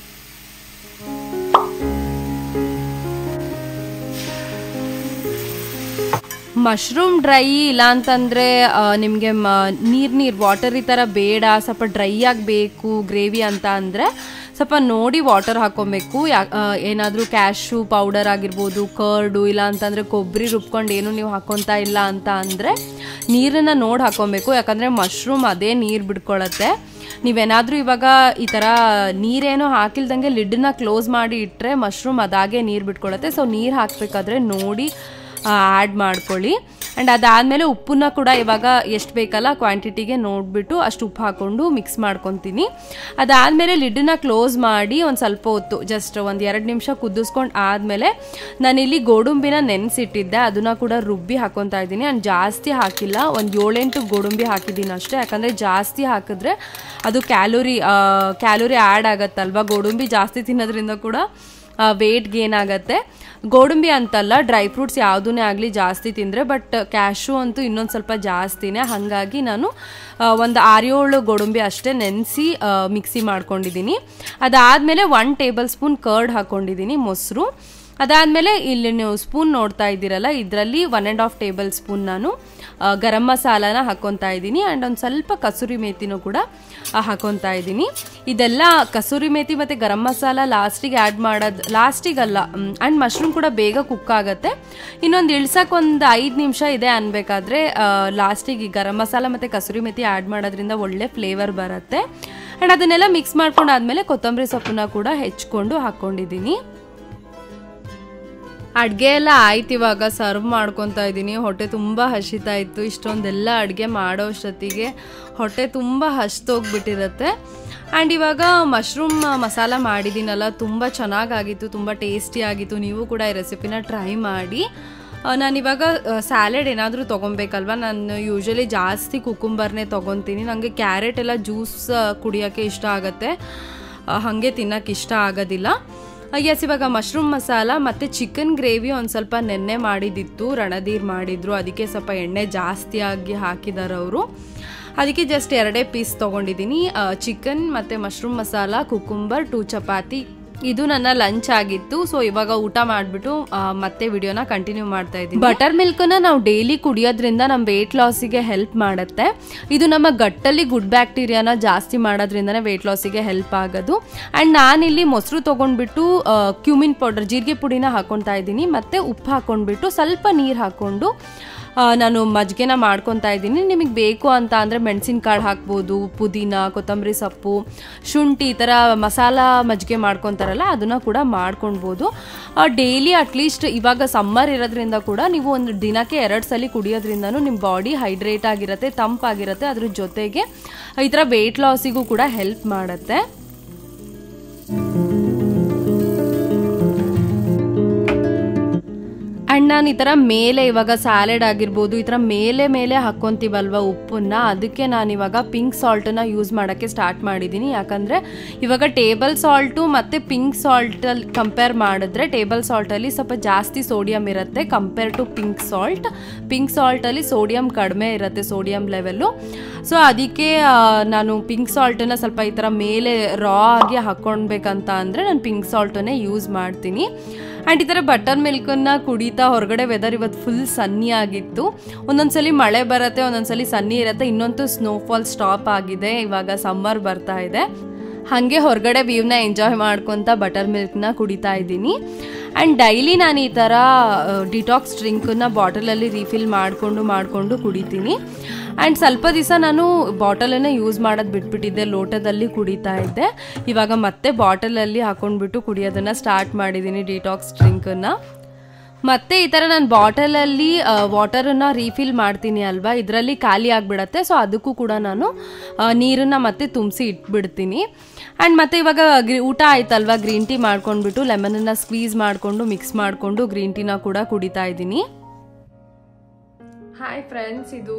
ಮಶ್ರೂಮ್ ಡ್ರೈ ಇಲ್ಲ ಅಂತಂದರೆ ನಿಮಗೆ ಮ ನೀರು ನೀರು ವಾಟರ್ ಈ ಥರ ಬೇಡ ಸ್ವಲ್ಪ ಡ್ರೈ ಆಗಬೇಕು ಗ್ರೇವಿ ಅಂತ ಅಂದರೆ ಸ್ವಲ್ಪ ನೋಡಿ ವಾಟರ್ ಹಾಕ್ಕೊಬೇಕು ಯಾ ಏನಾದರೂ ಕ್ಯಾಶು ಪೌಡರ್ ಆಗಿರ್ಬೋದು ಕರ್ಡು ಇಲ್ಲ ಅಂತಂದರೆ ಕೊಬ್ಬರಿ ರುಬ್ಕೊಂಡು ಏನು ನೀವು ಹಾಕ್ಕೊತಾ ಇಲ್ಲ ಅಂತ ಅಂದರೆ ನೀರನ್ನು ನೋಡಿ ಹಾಕ್ಕೊಬೇಕು ಯಾಕಂದರೆ ಮಶ್ರೂಮ್ ಅದೇ ನೀರು ಬಿಡ್ಕೊಳತ್ತೆ ನೀವೇನಾದರೂ ಇವಾಗ ಈ ಥರ ನೀರೇನೋ ಹಾಕಿಲ್ದಂಗೆ ಲಿಡ್ಡನ್ನ ಕ್ಲೋಸ್ ಮಾಡಿ ಇಟ್ಟರೆ ಮಶ್ರೂಮ್ ಅದಾಗೆ ನೀರು ಬಿಟ್ಕೊಳತ್ತೆ ಸೊ ನೀರು ಹಾಕಬೇಕಾದ್ರೆ ನೋಡಿ ಆ್ಯಡ್ ಮಾಡ್ಕೊಳ್ಳಿ ಆ್ಯಂಡ್ ಅದಾದಮೇಲೆ ಉಪ್ಪನ್ನ ಕೂಡ ಇವಾಗ ಎಷ್ಟು ಬೇಕಲ್ಲ ಕ್ವಾಂಟಿಟಿಗೆ ನೋಡಿಬಿಟ್ಟು ಅಷ್ಟು ಉಪ್ಪು ಹಾಕ್ಕೊಂಡು ಮಿಕ್ಸ್ ಮಾಡ್ಕೊತೀನಿ ಅದಾದಮೇಲೆ ಲಿಡ್ಡನ್ನ ಕ್ಲೋಸ್ ಮಾಡಿ ಒಂದು ಸ್ವಲ್ಪ ಹೊತ್ತು ಜಸ್ಟ್ ಒಂದು ಎರಡು ನಿಮಿಷ ಕುದಿಸ್ಕೊಂಡು ಆದಮೇಲೆ ನಾನಿಲ್ಲಿ ಗೋಡಂಬಿನ ನೆನೆಸಿಟ್ಟಿದ್ದೆ ಅದನ್ನು ಕೂಡ ರುಬ್ಬಿ ಹಾಕೊತಾ ಇದ್ದೀನಿ ಆ್ಯಂಡ್ ಜಾಸ್ತಿ ಹಾಕಿಲ್ಲ ಒಂದು ಏಳೆಂಟು ಗೋಡಂಬಿ ಹಾಕಿದ್ದೀನಿ ಅಷ್ಟೇ ಯಾಕಂದರೆ ಜಾಸ್ತಿ ಹಾಕಿದ್ರೆ ಅದು ಕ್ಯಾಲೋರಿ ಕ್ಯಾಲೋರಿ ಆ್ಯಡ್ ಆಗುತ್ತಲ್ವ ಗೋಡಂಬಿ ಜಾಸ್ತಿ ತಿನ್ನೋದ್ರಿಂದ ಕೂಡ ವೇಟ್ ಗೇನ್ ಆಗುತ್ತೆ ಗೋಡಂಬಿ ಅಂತಲ್ಲ ಡ್ರೈ ಫ್ರೂಟ್ಸ್ ಯಾವುದನ್ನೇ ಆಗಲಿ ಜಾಸ್ತಿ ತಿಂದರೆ ಬಟ್ ಕ್ಯಾಶು ಅಂತೂ ಇನ್ನೊಂದು ಸ್ವಲ್ಪ ಜಾಸ್ತಿನೇ ಹಾಗಾಗಿ ನಾನು ಒಂದು ಆರೇಳು ಗೋಡಂಬಿ ಅಷ್ಟೇ ನೆನೆಸಿ ಮಿಕ್ಸಿ ಮಾಡ್ಕೊಂಡಿದ್ದೀನಿ ಅದಾದಮೇಲೆ ಒನ್ ಟೇಬಲ್ ಸ್ಪೂನ್ ಕರ್ಡ್ ಹಾಕ್ಕೊಂಡಿದ್ದೀನಿ ಮೊಸರು ಅದಾದಮೇಲೆ ಇಲ್ಲಿ ನೀವು ಸ್ಪೂನ್ ನೋಡ್ತಾ ಇದ್ದೀರಲ್ಲ ಇದರಲ್ಲಿ one and half tablespoon ನಾನು ಗರಂ ಮಸಾಲಾನ ಹಾಕ್ಕೊತಾ ಇದ್ದೀನಿ ಆ್ಯಂಡ್ ಒಂದು ಸ್ವಲ್ಪ ಕಸೂರಿ ಮೇಥಿನೂ ಕೂಡ ಹಾಕ್ಕೊತಾ ಇದ್ದೀನಿ ಇದೆಲ್ಲ ಕಸೂರಿ ಮೇಥಿ ಮತ್ತು ಗರಂ ಮಸಾಲ ಲಾಸ್ಟಿಗೆ ಆ್ಯಡ್ ಮಾಡೋದು ಲಾಸ್ಟಿಗಲ್ಲ ಆ್ಯಂಡ್ ಮಶ್ರೂಮ್ ಕೂಡ ಬೇಗ ಕುಕ್ ಆಗುತ್ತೆ ಇನ್ನೊಂದು ಇಳ್ಸಕ್ಕೆ ಒಂದು ಐದು ನಿಮಿಷ ಇದೆ ಅನ್ಬೇಕಾದ್ರೆ ಲಾಸ್ಟಿಗೆ ಗರಂ ಮಸಾಲ ಮತ್ತು ಕಸೂರಿ ಮೇಥಿ ಆ್ಯಡ್ ಮಾಡೋದ್ರಿಂದ ಒಳ್ಳೆ ಫ್ಲೇವರ್ ಬರುತ್ತೆ ಆ್ಯಂಡ್ ಅದನ್ನೆಲ್ಲ ಮಿಕ್ಸ್ ಮಾಡ್ಕೊಂಡು ಆದಮೇಲೆ ಕೊತ್ತಂಬರಿ ಸೊಪ್ಪನ್ನ ಕೂಡ ಹೆಚ್ಕೊಂಡು ಹಾಕ್ಕೊಂಡಿದ್ದೀನಿ ಅಡುಗೆ ಎಲ್ಲ ಆಯ್ತು ಇವಾಗ ಸರ್ವ್ ಮಾಡ್ಕೊತಾ ಇದ್ದೀನಿ ಹೊಟ್ಟೆ ತುಂಬ ಹಸಿತಾ ಇತ್ತು ಇಷ್ಟೊಂದೆಲ್ಲ ಅಡುಗೆ ಮಾಡೋ ಅಷ್ಟೊತ್ತಿಗೆ ಹೊಟ್ಟೆ ತುಂಬ ಹಸ್ತೋಗ್ಬಿಟ್ಟಿರತ್ತೆ ಆ್ಯಂಡ್ ಇವಾಗ ಮಶ್ರೂಮ್ ಮಸಾಲ ಮಾಡಿದ್ದೀನಲ್ಲ ತುಂಬ ಚೆನ್ನಾಗಾಗಿತ್ತು ತುಂಬ ಟೇಸ್ಟಿ ಆಗಿತ್ತು ನೀವು ಕೂಡ ಈ ರೆಸಿಪಿನ ಟ್ರೈ ಮಾಡಿ ನಾನಿವಾಗ ಸ್ಯಾಲೆಡ್ ಏನಾದರೂ ತೊಗೊಬೇಕಲ್ವ ನಾನು ಯೂಶ್ವಲಿ ಜಾಸ್ತಿ ಕುಕುಂಬರ್ನೇ ತೊಗೊತೀನಿ ನನಗೆ ಕ್ಯಾರೆಟ್ ಎಲ್ಲ ಜ್ಯೂಸ್ ಕುಡಿಯೋಕ್ಕೆ ಇಷ್ಟ ಆಗುತ್ತೆ ಹಾಗೆ ತಿನ್ನೋಕ್ಕೆ ಇಷ್ಟ ಆಗೋದಿಲ್ಲ ಎಸ್ ಇವಾಗ ಮಶ್ರೂಮ್ ಮಸಾಲ ಮತ್ತು ಚಿಕನ್ ಗ್ರೇವಿ ಒಂದು ಸ್ವಲ್ಪ ನೆನ್ನೆ ಮಾಡಿದ್ದಿತ್ತು ರಣದೀರ್ ಮಾಡಿದ್ರು ಅದಕ್ಕೆ ಸ್ವಲ್ಪ ಎಣ್ಣೆ ಜಾಸ್ತಿ ಆಗಿ ಹಾಕಿದ್ದಾರೆ ಅವರು ಅದಕ್ಕೆ ಜಸ್ಟ್ ಎರಡೇ ಪೀಸ್ ತೊಗೊಂಡಿದ್ದೀನಿ ಚಿಕನ್ ಮತ್ತು mushroom masala cucumber two chapati ಇದು ನನ್ನ ಲಂಚ್ ಆಗಿತ್ತು ಸೊ ಇವಾಗ ಊಟ ಮಾಡಿಬಿಟ್ಟು ಮತ್ತೆ ವಿಡಿಯೋನ ಕಂಟಿನ್ಯೂ ಮಾಡ್ತಾ ಇದ್ದೀನಿ ಬಟರ್ ಮಿಲ್ಕ್ನ ನಾವು ಡೈಲಿ ಕುಡಿಯೋದ್ರಿಂದ ನಮ್ಮ ವೆಯ್ಟ್ ಲಾಸಿಗೆ ಹೆಲ್ಪ್ ಮಾಡುತ್ತೆ ಇದು ನಮ್ಮ ಗಟ್ಟಲ್ಲಿ ಗುಡ್ ಬ್ಯಾಕ್ಟೀರಿಯಾನ ಜಾಸ್ತಿ ಮಾಡೋದ್ರಿಂದನೇ ವೆಯ್ಟ್ ಲಾಸಿಗೆ ಹೆಲ್ಪ್ ಆಗೋದು ಆ್ಯಂಡ್ ನಾನಿಲ್ಲಿ ಮೊಸರು ತೊಗೊಂಡ್ಬಿಟ್ಟು ಕ್ಯೂಮಿನ್ ಪೌಡರ್ ಜೀರಿಗೆ ಪುಡಿನ ಹಾಕೊತಾ ಇದ್ದೀನಿ ಮತ್ತು ಉಪ್ಪು ಹಾಕ್ಕೊಂಡ್ಬಿಟ್ಟು ಸ್ವಲ್ಪ ನೀರು ಹಾಕ್ಕೊಂಡು ನಾನು ಮಜ್ಜಿಗೆನ ಮಾಡ್ಕೊತಾ ಇದ್ದೀನಿ ನಿಮಗೆ ಬೇಕು ಅಂತ ಅಂದರೆ ಮೆಣಸಿನ್ಕಾಳು ಹಾಕ್ಬೋದು ಪುದೀನ ಕೊತ್ತಂಬರಿ ಸೊಪ್ಪು ಶುಂಠಿ ಈ ಥರ ಮಸಾಲ ಮಜ್ಜಿಗೆ ಮಾಡ್ಕೊತಾರಲ್ಲ ಅದನ್ನು ಕೂಡ ಮಾಡ್ಕೊಳ್ಬೋದು ಡೈಲಿ ಅಟ್ಲೀಸ್ಟ್ ಇವಾಗ ಸಮ್ಮರ್ ಇರೋದ್ರಿಂದ ಕೂಡ ನೀವು ಒಂದು ದಿನಕ್ಕೆ ಎರಡು ಸಲ ಕುಡಿಯೋದ್ರಿಂದನೂ ನಿಮ್ಮ ಬಾಡಿ ಹೈಡ್ರೇಟ್ ಆಗಿರುತ್ತೆ ತಂಪಾಗಿರುತ್ತೆ ಅದ್ರ ಜೊತೆಗೆ ಈ ಥರ ವೆಯ್ಟ್ ಲಾಸಿಗೂ ಕೂಡ ಹೆಲ್ಪ್ ಮಾಡುತ್ತೆ ಆ್ಯಂಡ್ ನಾನು ಈ ಥರ ಮೇಲೆ ಇವಾಗ ಸ್ಯಾಲೆಡ್ ಆಗಿರ್ಬೋದು ಈ ಥರ ಮೇಲೆ ಮೇಲೆ ಹಾಕ್ಕೊತೀವಲ್ವ ಉಪ್ಪನ್ನ ಅದಕ್ಕೆ ನಾನು ಇವಾಗ ಪಿಂಕ್ ಸಾಲ್ಟನ್ನ ಯೂಸ್ ಮಾಡೋಕ್ಕೆ ಸ್ಟಾರ್ಟ್ ಮಾಡಿದ್ದೀನಿ ಯಾಕಂದರೆ ಇವಾಗ ಟೇಬಲ್ ಸಾಲ್ಟು ಮತ್ತು ಪಿಂಕ್ ಸಾಲ್ಟಲ್ಲಿ ಕಂಪೇರ್ ಮಾಡಿದ್ರೆ ಟೇಬಲ್ ಸಾಲ್ಟಲ್ಲಿ ಸ್ವಲ್ಪ ಜಾಸ್ತಿ ಸೋಡಿಯಂ ಇರುತ್ತೆ compare to pink salt pink ಸಾಲ್ಟಲ್ಲಿ ಸೋಡಿಯಂ ಕಡಿಮೆ ಇರುತ್ತೆ ಸೋಡಿಯಂ ಲೆವೆಲ್ಲು ಸೊ ಅದಕ್ಕೆ ನಾನು ಪಿಂಕ್ ಸಾಲ್ಟನ್ನು ಸ್ವಲ್ಪ ಈ ಥರ ಮೇಲೆ ರಾ ಆಗಿ ಹಾಕ್ಕೊಳ್ಬೇಕಂತ ಅಂದರೆ ನಾನು ಪಿಂಕ್ ಸಾಲ್ಟನ್ನೇ ಯೂಸ್ ಮಾಡ್ತೀನಿ ಆ್ಯಂಡ್ ಈ ಥರ ಬಟರ್ ಮಿಲ್ಕನ್ನು ಕುಡಿತಾ ಹೊರಗಡೆ ವೆದರ್ ಇವತ್ತು ಫುಲ್ ಸನ್ನಿ ಆಗಿತ್ತು ಒಂದೊಂದ್ಸಲಿ ಮಳೆ ಬರುತ್ತೆ ಒಂದೊಂದ್ಸಲಿ ಸನ್ನಿ ಇರುತ್ತೆ ಇನ್ನೊಂದು ಸ್ನೋಫಾಲ್ ಸ್ಟಾಪ್ ಆಗಿದೆ ಇವಾಗ ಸಮ್ಮರ್ ಬರ್ತಾ ಇದೆ ಹಾಗೆ ಹೊರಗಡೆ ವ್ಯೂನ ಎಂಜಾಯ್ ಮಾಡ್ಕೊತ ಬಟರ್ ಮಿಲ್ಕ್ನ ಕುಡಿತಾ ಇದ್ದೀನಿ ಆ್ಯಂಡ್ ಡೈಲಿ ನಾನು ಈ ಥರ ಡಿಟಾಕ್ಸ್ ಡ್ರಿಂಕನ್ನ ಬಾಟಲಲ್ಲಿ ರೀಫಿಲ್ ಮಾಡಿಕೊಂಡು ಮಾಡಿಕೊಂಡು ಕುಡಿತೀನಿ ಆ್ಯಂಡ್ ಸ್ವಲ್ಪ ದಿವಸ ನಾನು ಬಾಟಲನ್ನು ಯೂಸ್ ಮಾಡೋದು ಬಿಟ್ಬಿಟ್ಟಿದ್ದೆ ಲೋಟದಲ್ಲಿ ಕುಡಿತಾ ಇದ್ದೆ ಇವಾಗ ಮತ್ತೆ ಬಾಟಲಲ್ಲಿ ಹಾಕೊಂಡ್ಬಿಟ್ಟು ಕುಡಿಯೋದನ್ನು ಸ್ಟಾರ್ಟ್ ಮಾಡಿದ್ದೀನಿ ಡಿಟಾಕ್ಸ್ ಡ್ರಿಂಕನ್ನು ಮತ್ತೆ ಈ ಥರ ನಾನು ಬಾಟಲಲ್ಲಿ ವಾಟರನ್ನು ರೀಫಿಲ್ ಮಾಡ್ತೀನಿ ಅಲ್ವಾ ಇದರಲ್ಲಿ ಖಾಲಿ ಆಗಿಬಿಡತ್ತೆ ಸೊ ಅದಕ್ಕೂ ಕೂಡ ನಾನು ನೀರನ್ನು ಮತ್ತೆ ತುಂಬಿಸಿ ಇಟ್ಬಿಡ್ತೀನಿ ಆ್ಯಂಡ್ ಮತ್ತೆ ಇವಾಗ ಗ್ರಿ ಊಟ ಆಯ್ತಲ್ವಾ ಗ್ರೀನ್ ಟೀ ಮಾಡ್ಕೊಂಡ್ಬಿಟ್ಟು ಲೆಮನನ್ನು ಸ್ಕ್ವೀಸ್ ಮಾಡಿಕೊಂಡು ಮಿಕ್ಸ್ ಮಾಡಿಕೊಂಡು ಗ್ರೀನ್ ಟೀನ ಕೂಡ ಕುಡಿತಾ ಇದ್ದೀನಿ ಹಾಯ್ ಫ್ರೆಂಡ್ಸ್ ಇದು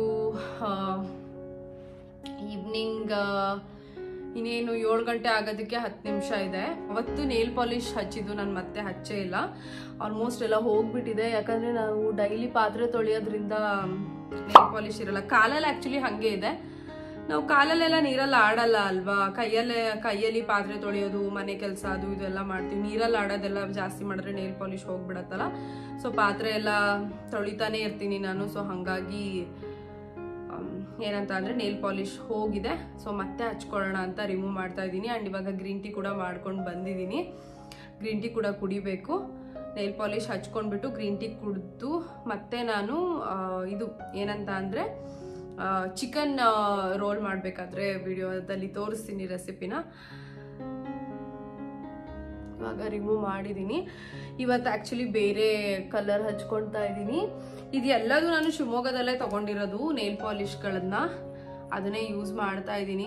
ಈವ್ನಿಂಗ್ ಇನ್ನೇನು ಏಳು ಗಂಟೆ ಆಗೋದಕ್ಕೆ ಹತ್ತು ನಿಮಿಷ ಇದೆ ಅವತ್ತು ನೇಲ್ ಪಾಲಿಶ್ ಹಚ್ಚಿದ್ದು ನಾನು ಮತ್ತೆ ಹಚ್ಚೇ ಇಲ್ಲ ಆಲ್ಮೋಸ್ಟ್ ಎಲ್ಲ ಹೋಗ್ಬಿಟ್ಟಿದೆ ಯಾಕಂದರೆ ನಾವು ಡೈಲಿ ಪಾತ್ರೆ ತೊಳೆಯೋದ್ರಿಂದ ನೇಲ್ ಪಾಲಿಶ್ ಇರಲ್ಲ ಕಾಲಲ್ಲಿ ಆ್ಯಕ್ಚುಲಿ ಹಾಗೆ ಇದೆ ನಾವು ಕಾಲಲ್ಲೆಲ್ಲ ನೀರಲ್ಲಿ ಆಡಲ್ಲ ಅಲ್ವಾ ಕೈಯಲ್ಲೇ ಕೈಯಲ್ಲಿ ಪಾತ್ರೆ ತೊಳೆಯೋದು ಮನೆ ಕೆಲಸ ಅದು ಇದೆಲ್ಲ ಮಾಡ್ತೀವಿ ನೀರಲ್ಲಿ ಆಡೋದೆಲ್ಲ ಜಾಸ್ತಿ ಮಾಡಿದ್ರೆ ನೇಲ್ ಪಾಲಿಶ್ ಹೋಗ್ಬಿಡತ್ತಲ್ಲ ಸೊ ಪಾತ್ರೆ ಎಲ್ಲ ತೊಳಿತಾನೆ ಇರ್ತೀನಿ ನಾನು ಸೊ ಹಾಗಾಗಿ ಏನಂತ ಅಂದರೆ ನೇಲ್ ಪಾಲಿಶ್ ಹೋಗಿದೆ ಸೊ ಮತ್ತೆ ಹಚ್ಕೊಳ್ಳೋಣ ಅಂತ ರಿಮೂವ್ ಮಾಡ್ತಾ ಇದ್ದೀನಿ ಆ್ಯಂಡ್ ಇವಾಗ ಗ್ರೀನ್ ಟೀ ಕೂಡ ಮಾಡ್ಕೊಂಡು ಬಂದಿದ್ದೀನಿ ಗ್ರೀನ್ ಟೀ ಕೂಡ ಕುಡಿಬೇಕು ನೇಲ್ ಪಾಲಿಶ್ ಹಚ್ಕೊಂಡ್ಬಿಟ್ಟು ಗ್ರೀನ್ ಟೀ ಕುಡಿದು ಮತ್ತೆ ನಾನು ಇದು ಏನಂತ ಅಂದರೆ ಚಿಕನ್ ರೋಲ್ ಮಾಡಬೇಕಾದ್ರೆ ವಿಡಿಯೋದಲ್ಲಿ ತೋರಿಸ್ತೀನಿ ರೆಸಿಪಿನ ಇವಾಗ ರಿಮೂವ್ ಮಾಡಿದ್ದೀನಿ ಇವತ್ತು ಆ್ಯಕ್ಚುಲಿ ಬೇರೆ ಕಲರ್ ಹಚ್ಕೊಳ್ತಾ ಇದ್ದೀನಿ ಇದು ಎಲ್ಲದೂ ನಾನು ಶಿವಮೊಗ್ಗದಲ್ಲೇ ತಗೊಂಡಿರೋದು ನೇಲ್ ಪಾಲಿಶ್ಗಳನ್ನ ಅದನ್ನೇ ಯೂಸ್ ಮಾಡ್ತಾ ಇದ್ದೀನಿ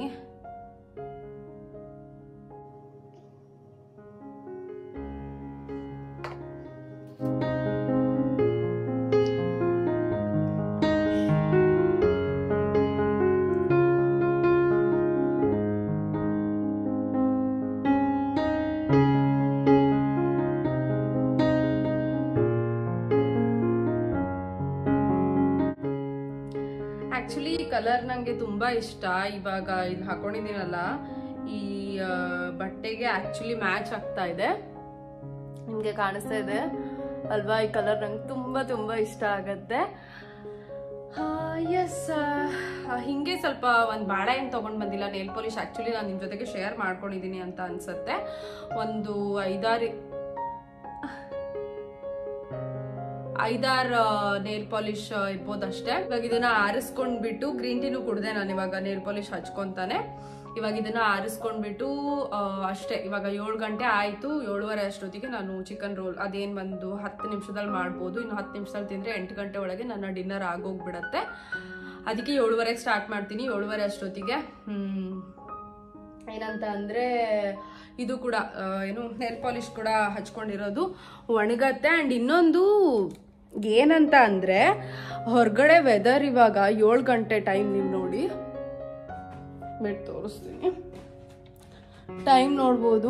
ಆಕ್ಚುಲಿ ಈ ಕಲರ್ ನಂಗೆ ತುಂಬಾ ಇಷ್ಟ ಇವಾಗ ಇದು ಹಾಕೊಂಡಿದ್ದೀನಲ್ಲ ಈ ಬಟ್ಟೆಗೆ ಆಕ್ಚುಲಿ ಮ್ಯಾಚ್ ಆಗ್ತಾ ಇದೆ ನಿಮ್ಗೆ ಕಾಣಿಸ್ತಾ ಇದೆ ಅಲ್ವಾ ಈ ಕಲರ್ ನಂಗೆ ತುಂಬಾ ತುಂಬಾ ಇಷ್ಟ ಆಗತ್ತೆ ಎಸ್ ಹಿಂಗೆ ಸ್ವಲ್ಪ ಒಂದು ಬಾಳೆಹಣ್ಣು ತೊಗೊಂಡು ಬಂದಿಲ್ಲ ನೇಲ್ ಪಾಲಿಶ್ ಆ್ಯಕ್ಚುಲಿ ನಾನು ನಿಮ್ಮ ಜೊತೆಗೆ ಶೇರ್ ಮಾಡ್ಕೊಂಡಿದ್ದೀನಿ ಅಂತ ಅನ್ಸುತ್ತೆ ಒಂದು ಐದಾರು ಐದಾರು ನೇಲ್ ಪಾಲಿಶ್ ಇರ್ಬೋದಷ್ಟೇ ಇವಾಗ ಇದನ್ನ ಆರಿಸ್ಕೊಂಡ್ಬಿಟ್ಟು ಗ್ರೀನ್ ಟೀನು ಕುಡ್ದೆ ನಾನು ಇವಾಗ ನೇಲ್ ಪಾಲಿಶ್ ಹಚ್ಕೊಂತಾನೆ ಇವಾಗ ಇದನ್ನ ಆರಿಸ್ಕೊಂಡ್ಬಿಟ್ಟು ಅಷ್ಟೇ ಇವಾಗ ಏಳು ಗಂಟೆ ಆಯಿತು ಏಳುವರೆ ಅಷ್ಟೊತ್ತಿಗೆ ನಾನು ಚಿಕನ್ ರೋಲ್ ಅದೇನು ಒಂದು ಹತ್ತು ನಿಮಿಷದಲ್ಲಿ ಮಾಡ್ಬೋದು ಇನ್ನು ಹತ್ತು ನಿಮಿಷದಲ್ಲಿ ತಿಂದರೆ ಎಂಟು ಗಂಟೆ ಒಳಗೆ ನನ್ನ ಡಿನ್ನರ್ ಆಗೋಗ್ಬಿಡತ್ತೆ ಅದಕ್ಕೆ ಏಳುವರೆಗೆ ಸ್ಟಾರ್ಟ್ ಮಾಡ್ತೀನಿ ಏಳುವರೆ ಅಷ್ಟೊತ್ತಿಗೆ ಏನಂತ ಅಂದರೆ ಇದು ಕೂಡ ಏನು ನೇಲ್ ಪಾಲಿಶ್ ಕೂಡ ಹಚ್ಕೊಂಡಿರೋದು ಒಣಗತ್ತೆ ಆ್ಯಂಡ್ ಇನ್ನೊಂದು ಏನಂತ ಅಂದರೆ ಹೊರಗಡೆ ವೆದರ್ ಇವಾಗ ಏಳು ಗಂಟೆ ಟೈಮ್ ನೀವು ನೋಡಿ ಬೆಡ್ ತೋರಿಸ್ತೀನಿ ಟೈಮ್ ನೋಡ್ಬೋದು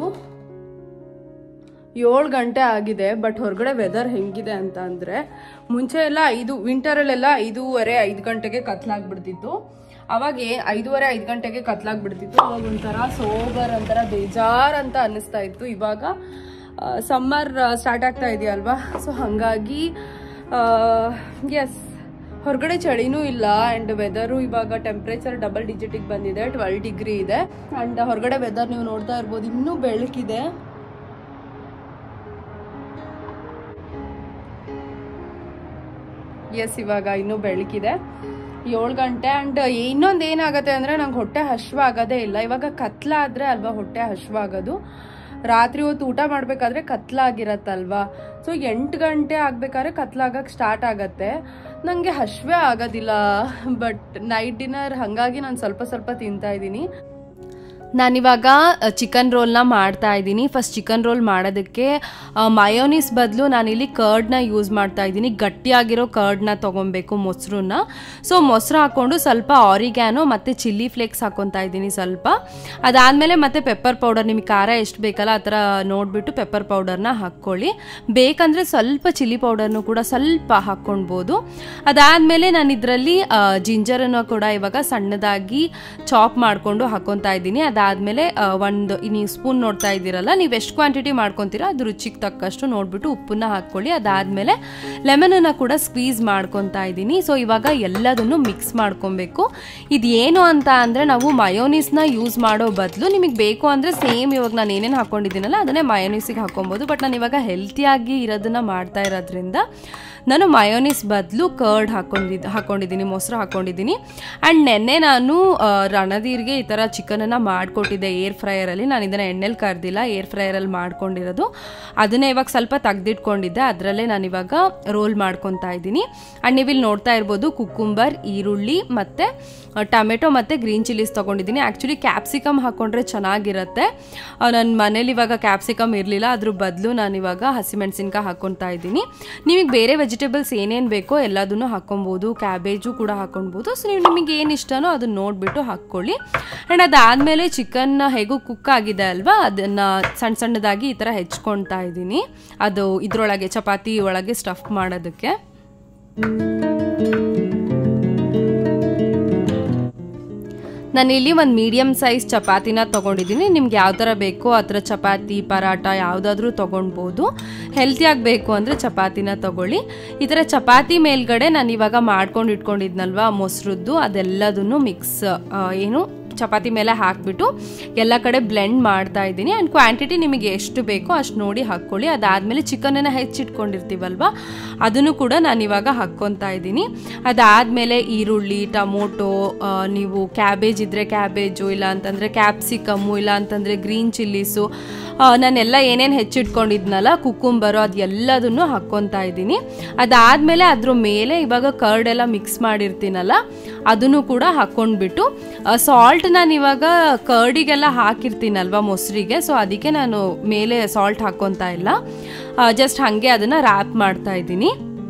ಏಳು ಗಂಟೆ ಆಗಿದೆ ಬಟ್ ಹೊರಗಡೆ ವೆದರ್ ಹೆಂಗಿದೆ ಅಂತ ಅಂದರೆ ಮುಂಚೆ ಎಲ್ಲ ಐದು ವಿಂಟರಲ್ಲೆಲ್ಲ ಐದೂವರೆ ಐದು ಗಂಟೆಗೆ ಕತ್ಲಾಗ್ಬಿಡ್ತಿತ್ತು ಅವಾಗ ಐದೂವರೆ ಐದು ಗಂಟೆಗೆ ಕತ್ಲಾಗ್ಬಿಡ್ತಿತ್ತು ಅವಾಗ ಒಂಥರ ಸೋಬರ್ ಒಂಥರ ಬೇಜಾರ್ ಅಂತ ಅನ್ನಿಸ್ತಾ ಇತ್ತು ಇವಾಗ ಸಮ್ಮರ್ ಸ್ಟಾರ್ಟ್ ಆಗ್ತಾ ಇದೆಯಲ್ವಾ ಸೊ ಹಾಗಾಗಿ ಎಸ್ ಹೊರಗಡೆ ಚಳಿನೂ ಇಲ್ಲ ಆ್ಯಂಡ್ ವೆದರು ಇವಾಗ ಟೆಂಪ್ರೇಚರ್ ಡಬಲ್ ಡಿಜಿಟಿಗೆ ಬಂದಿದೆ ಟ್ವೆಲ್ ಡಿಗ್ರಿ ಇದೆ ಆ್ಯಂಡ್ ಹೊರಗಡೆ ವೆದರ್ ನೀವು ನೋಡ್ತಾ ಇರ್ಬೋದು ಇನ್ನೂ ಬೆಳಕಿದೆ ಎಸ್ ಇವಾಗ ಇನ್ನೂ ಬೆಳಕಿದೆ ಏಳು ಗಂಟೆ ಆ್ಯಂಡ್ ಇನ್ನೊಂದು ಏನಾಗುತ್ತೆ ಅಂದರೆ ನಂಗೆ ಹೊಟ್ಟೆ ಹಶ್ವಾಗೋದೇ ಇಲ್ಲ ಇವಾಗ ಕತ್ಲಾದರೆ ಅಲ್ವಾ ಹೊಟ್ಟೆ ಹಶ್ವಾಗೋದು ರಾತ್ರಿ ಹೊತ್ತು ಊಟ ಮಾಡಬೇಕಾದ್ರೆ ಕತ್ಲಾಗಿರತ್ತಲ್ವಾ ಸೊ ಎಂಟು ಗಂಟೆ ಆಗಬೇಕಾದ್ರೆ ಕತ್ಲಾಗಕ್ಕೆ ಸ್ಟಾರ್ಟ್ ಆಗತ್ತೆ ನನಗೆ ಹಶ್ವೇ ಆಗೋದಿಲ್ಲ ಬಟ್ ನೈಟ್ ಡಿನ್ನರ್ ಹಾಗಾಗಿ ನಾನು ಸ್ವಲ್ಪ ಸ್ವಲ್ಪ ತಿಂತಾ ಇದ್ದೀನಿ ನಾನಿವಾಗ ಚಿಕನ್ ರೋಲ್ನ ಮಾಡ್ತಾ ಇದ್ದೀನಿ ಫಸ್ಟ್ ಚಿಕನ್ ರೋಲ್ ಮಾಡೋದಕ್ಕೆ ಮಯೋನೀಸ್ ಬದಲು ನಾನಿಲ್ಲಿ ಕರ್ಡ್ನ ಯೂಸ್ ಮಾಡ್ತಾ ಇದ್ದೀನಿ ಗಟ್ಟಿಯಾಗಿರೋ ಕರ್ಡ್ನ ತೊಗೊಬೇಕು ಮೊಸರನ್ನ ಸೊ ಮೊಸರು ಹಾಕ್ಕೊಂಡು ಸ್ವಲ್ಪ ಆರಿಗ್ಯಾನೋ ಮತ್ತು ಚಿಲ್ಲಿ ಫ್ಲೇಕ್ಸ್ ಹಾಕ್ಕೊತಾ ಇದ್ದೀನಿ ಸ್ವಲ್ಪ ಅದಾದಮೇಲೆ ಮತ್ತೆ ಪೆಪ್ಪರ್ ಪೌಡರ್ ನಿಮಗೆ ಖಾರ ಎಷ್ಟು ಬೇಕಲ್ಲ ಆ ಥರ ನೋಡಿಬಿಟ್ಟು ಪೆಪ್ಪರ್ ಪೌಡರ್ನ ಹಾಕ್ಕೊಳ್ಳಿ ಬೇಕಂದರೆ ಸ್ವಲ್ಪ ಚಿಲ್ಲಿ ಪೌಡರ್ನು ಕೂಡ ಸ್ವಲ್ಪ ಹಾಕ್ಕೊಳ್ಬೋದು ಅದಾದಮೇಲೆ ನಾನು ಇದರಲ್ಲಿ ಜಿಂಜರನ್ನು ಕೂಡ ಇವಾಗ ಸಣ್ಣದಾಗಿ ಚಾಪ್ ಮಾಡಿಕೊಂಡು ಹಾಕ್ಕೊತಾ ಇದ್ದೀನಿ ಅದಾದ ಅದಾದಮೇಲೆ ಒಂದು ನೀವು ಸ್ಪೂನ್ ನೋಡ್ತಾ ಇದ್ದೀರಲ್ಲ ನೀವು ಎಷ್ಟು ಕ್ವಾಂಟಿಟಿ ಮಾಡ್ಕೊತೀರಾ ಅದು ರುಚಿಗೆ ತಕ್ಕಷ್ಟು ನೋಡಿಬಿಟ್ಟು ಉಪ್ಪನ್ನ ಹಾಕ್ಕೊಳ್ಳಿ ಅದಾದಮೇಲೆ ಲೆಮನನ್ನು ಕೂಡ ಸ್ಕ್ವೀಸ್ ಮಾಡ್ಕೊತಾ ಇದ್ದೀನಿ ಸೊ ಇವಾಗ ಎಲ್ಲದನ್ನು ಮಿಕ್ಸ್ ಮಾಡ್ಕೊಬೇಕು ಇದೇನು ಅಂತ ಅಂದರೆ ನಾವು ಮಯೋನೀಸ್ನ ಯೂಸ್ ಮಾಡೋ ಬದಲು ನಿಮಗೆ ಬೇಕು ಅಂದರೆ ಸೇಮ್ ಇವಾಗ ನಾನು ಏನೇನು ಹಾಕ್ಕೊಂಡಿದ್ದೀನಲ್ಲ ಅದನ್ನೇ ಮಯೋನೀಸಿಗೆ ಹಾಕೊಬೋದು ಬಟ್ ನಾನು ಇವಾಗ ಹೆಲ್ತಿಯಾಗಿ ಇರೋದನ್ನ ಮಾಡ್ತಾ ಇರೋದ್ರಿಂದ ನಾನು ಮಯೋನೀಸ್ ಬದಲು ಕರ್ಡ್ ಹಾಕೊಂಡಿದ್ದು ಹಾಕೊಂಡಿದ್ದೀನಿ ಮೊಸರು ಹಾಕೊಂಡಿದ್ದೀನಿ ಆ್ಯಂಡ್ ನೆನ್ನೆ ನಾನು ಆ, ರಣಧೀರ್ಗೆ ಈ ಥರ ಚಿಕನನ್ನು ಮಾಡಿಕೊಟ್ಟಿದ್ದೆ ಏರ್ ಫ್ರೈಯರಲ್ಲಿ ನಾನು ಇದನ್ನು ಎಣ್ಣೆಲಿ ಕರ್ದಿಲ್ಲ ಏರ್ ಫ್ರೈಯರಲ್ಲಿ ಮಾಡ್ಕೊಂಡಿರೋದು ಅದನ್ನೇ ಇವಾಗ ಸ್ವಲ್ಪ ತೆಗ್ದಿಟ್ಕೊಂಡಿದ್ದೆ ಅದರಲ್ಲೇ ನಾನು ಇವಾಗ ರೋಲ್ ಮಾಡ್ಕೊತಾ ಇದ್ದೀನಿ ಆ್ಯಂಡ್ ನೀವು ಇಲ್ಲಿ ನೋಡ್ತಾ ಇರ್ಬೋದು ಕುಕ್ಕುಂಬರ್ ಈರುಳ್ಳಿ ಮತ್ತು ಟೊಮೆಟೊ ಮತ್ತು ಗ್ರೀನ್ ಚಿಲ್ಲೀಸ್ ತೊಗೊಂಡಿದ್ದೀನಿ ಆ್ಯಕ್ಚುಲಿ ಕ್ಯಾಪ್ಸಿಕಮ್ ಹಾಕ್ಕೊಂಡ್ರೆ ಚೆನ್ನಾಗಿರುತ್ತೆ ನನ್ನ ಮನೇಲಿ ಇವಾಗ ಕ್ಯಾಪ್ಸಿಕಮ್ ಇರಲಿಲ್ಲ ಅದ್ರ ಬದಲು ನಾನು ಇವಾಗ ಹಸಿಮೆಣಸಿನ್ಕಾಯಿ ಹಾಕ್ಕೊತಾ ಇದ್ದೀನಿ ನಿಮಗೆ ಬೇರೆ ವೆಜಿಟೇಬಲ್ಸ್ ಏನೇನು ಬೇಕೋ ಎಲ್ಲದನ್ನು ಹಾಕ್ಕೊಬೋದು ಕ್ಯಾಬೇಜು ಕೂಡ ಹಾಕ್ಕೊಳ್ಬೋದು ಸೊ ನೀವು ನಿಮಗೆ ಏನು ಇಷ್ಟನೋ ಅದನ್ನ ನೋಡಿಬಿಟ್ಟು ಹಾಕ್ಕೊಳ್ಳಿ ಆ್ಯಂಡ್ ಅದಾದಮೇಲೆ ಚಿಕನ್ ಹೇಗೂ ಕುಕ್ ಆಗಿದೆ ಅಲ್ವಾ ಅದನ್ನು ಸಣ್ಣ ಸಣ್ಣದಾಗಿ ಈ ಥರ ಹೆಚ್ಕೊಳ್ತಾ ಇದ್ದೀನಿ ಅದು ಇದರೊಳಗೆ ಚಪಾತಿ ಒಳಗೆ ಸ್ಟಫ್ ಮಾಡೋದಕ್ಕೆ ನಾನು ಇಲ್ಲಿ ಒಂದು ಮೀಡಿಯಮ್ ಸೈಜ್ ಚಪಾತಿನ ತೊಗೊಂಡಿದ್ದೀನಿ ನಿಮ್ಗೆ ಯಾವ ಥರ ಬೇಕೋ ಆ ಥರ ಚಪಾತಿ ಪರಾಟ ಯಾವುದಾದ್ರೂ ತೊಗೊಳ್ಬೋದು ಹೆಲ್ತಿಯಾಗಿ ಬೇಕು ಅಂದರೆ ಚಪಾತಿನ ತೊಗೊಳ್ಳಿ ಈ ಥರ ಚಪಾತಿ ಮೇಲ್ಗಡೆ ನಾನು ಇವಾಗ ಮಾಡ್ಕೊಂಡು ಇಟ್ಕೊಂಡಿದ್ನಲ್ವ ಮೊಸರದ್ದು ಅದೆಲ್ಲದನ್ನು ಮಿಕ್ಸ್ ಏನು ಚಪಾತಿ ಮೇಲೆ ಹಾಕ್ಬಿಟ್ಟು ಎಲ್ಲ ಕಡೆ ಬ್ಲೆಂಡ್ ಮಾಡ್ತಾ ಇದ್ದೀನಿ ಆ್ಯಂಡ್ ಕ್ವಾಂಟಿಟಿ ನಿಮಗೆ ಎಷ್ಟು ಬೇಕೋ ಅಷ್ಟು ನೋಡಿ ಹಾಕ್ಕೊಳ್ಳಿ ಅದಾದಮೇಲೆ ಚಿಕನನ್ನು ಹೆಚ್ಚಿಟ್ಕೊಂಡಿರ್ತೀವಲ್ವ ಅದನ್ನು ಕೂಡ ನಾನು ಇವಾಗ ಹಾಕ್ಕೊತಾ ಇದ್ದೀನಿ ಅದಾದಮೇಲೆ ಈರುಳ್ಳಿ ಟೊಮೊಟೊ ಆ, ನೀವು ಕ್ಯಾಬೇಜ್ ಇದ್ದರೆ ಕ್ಯಾಬೇಜು ಇಲ್ಲ ಅಂತಂದರೆ ಕ್ಯಾಪ್ಸಿಕಮ್ಮು ಇಲ್ಲ ಅಂತಂದರೆ ಗ್ರೀನ್ ಚಿಲ್ಲೀಸು ನಾನೆಲ್ಲ ಏನೇನು ಹೆಚ್ಚಿಟ್ಕೊಂಡಿದ್ನಲ್ಲ ಕುಕ್ಕುಂಬರು ಅದು ಎಲ್ಲದನ್ನು ಹಾಕ್ಕೊತಾ ಇದ್ದೀನಿ ಅದಾದಮೇಲೆ ಅದ್ರ ಮೇಲೆ ಇವಾಗ ಕರ್ಡ್ ಎಲ್ಲ ಮಿಕ್ಸ್ ಮಾಡಿರ್ತೀನಲ್ಲ ಅದನ್ನು ಕೂಡ ಹಾಕ್ಕೊಂಡ್ಬಿಟ್ಟು ಸಾಲ್ಟ್ ನಾನು ಇವಾಗ ಕರ್ಡಿಗೆಲ್ಲ ಹಾಕಿರ್ತೀನಲ್ವ ಮೊಸರಿಗೆ ಸೊ ಅದಕ್ಕೆ ನಾನು ಮೇಲೆ ಸಾಲ್ಟ್ ಹಾಕ್ಕೊತಾ ಇಲ್ಲ ಜಸ್ಟ್ ಹಾಗೆ ಅದನ್ನು ರ್ಯಾಪ್ ಮಾಡ್ತಾ ಇದ್ದೀನಿ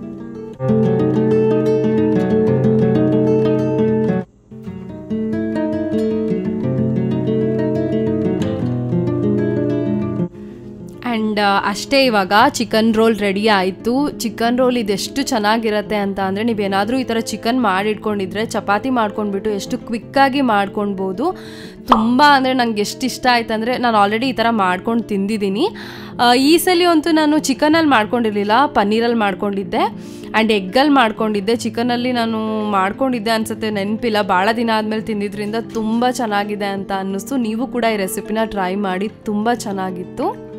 ಆ್ಯಂಡ್ ಅಷ್ಟೇ ಇವಾಗ ಚಿಕನ್ ರೋಲ್ ರೆಡಿ ಆಯಿತು ಚಿಕನ್ ರೋಲ್ ಇದೆಷ್ಟು ಚೆನ್ನಾಗಿರುತ್ತೆ ಅಂತ ಅಂದರೆ ನೀವೇನಾದರೂ ಈ ಥರ ಚಿಕನ್ ಮಾಡಿಟ್ಕೊಂಡಿದ್ರೆ ಚಪಾತಿ ಮಾಡ್ಕೊಂಡ್ಬಿಟ್ಟು ಎಷ್ಟು ಕ್ವಿಕ್ಕಾಗಿ ಮಾಡ್ಕೊಳ್ಬೋದು ತುಂಬ ಅಂದರೆ ನಂಗೆ ಎಷ್ಟು ಇಷ್ಟ ಆಯ್ತು ಅಂದರೆ ನಾನು ಆಲ್ರೆಡಿ ಈ ಥರ ಮಾಡ್ಕೊಂಡು ತಿಂದಿದ್ದೀನಿ ಆ, ಈ ಸಲ ಅಂತೂ ನಾನು ಚಿಕನಲ್ಲಿ ಮಾಡ್ಕೊಂಡಿರಲಿಲ್ಲ ಪನ್ನೀರಲ್ಲಿ ಮಾಡ್ಕೊಂಡಿದ್ದೆ ಆ್ಯಂಡ್ ಎಗ್ಗಲ್ಲಿ ಮಾಡ್ಕೊಂಡಿದ್ದೆ ಚಿಕನಲ್ಲಿ ನಾನು ಮಾಡ್ಕೊಂಡಿದ್ದೆ ಅನ್ಸುತ್ತೆ ನೆನಪಿಲ್ಲ ಭಾಳ ದಿನ ಆದಮೇಲೆ ತಿಂದಿದ್ರಿಂದ ತುಂಬ ಚೆನ್ನಾಗಿದೆ ಅಂತ ಅನ್ನಿಸ್ತು ನೀವು ಕೂಡ ಈ ರೆಸಿಪಿನ ಟ್ರೈ ಮಾಡಿ ತುಂಬ ಚೆನ್ನಾಗಿತ್ತು